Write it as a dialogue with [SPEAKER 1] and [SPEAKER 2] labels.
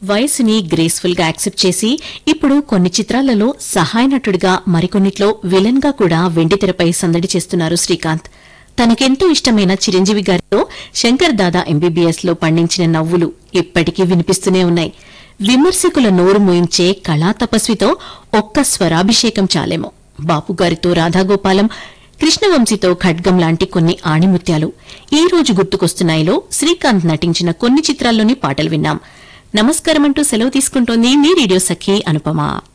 [SPEAKER 1] వయసుని graceful గా accept చేసి ఇప్పుడు కొన్ని చిత్రాలలో సహాయ నటుడిగా మరికొన్నిట్లో విలన్ గా కూడా వెండితెరపై సందడి చేస్తున్నారు శ్రీకాంత్ తనకెంతో ఇష్టమైన చిరంజీవి గారితో శంకర్ దాదా ఎంబీబీఎస్ లో పండించిన నవ్వులు ఇప్పటికీ వినిపిస్తూనే ఉన్నాయి విమర్శకుల నోరు మోయించే కళా తపస్వితో ఒక్క స్వరాభిషేకం చాలేమో బాపుగారితో రాధాగోపాలం కృష్ణవంశీతో ఖడ్గం లాంటి కొన్ని ఆణిముత్యాలు ఈ రోజు గుర్తుకొస్తున్నాయిలో శ్రీకాంత్ నటించిన కొన్ని చిత్రాల్లోని పాటలు విన్నాం నమస్కారం అంటూ సెలవు తీసుకుంటోంది మీ రేడియో సఖి అనుపమ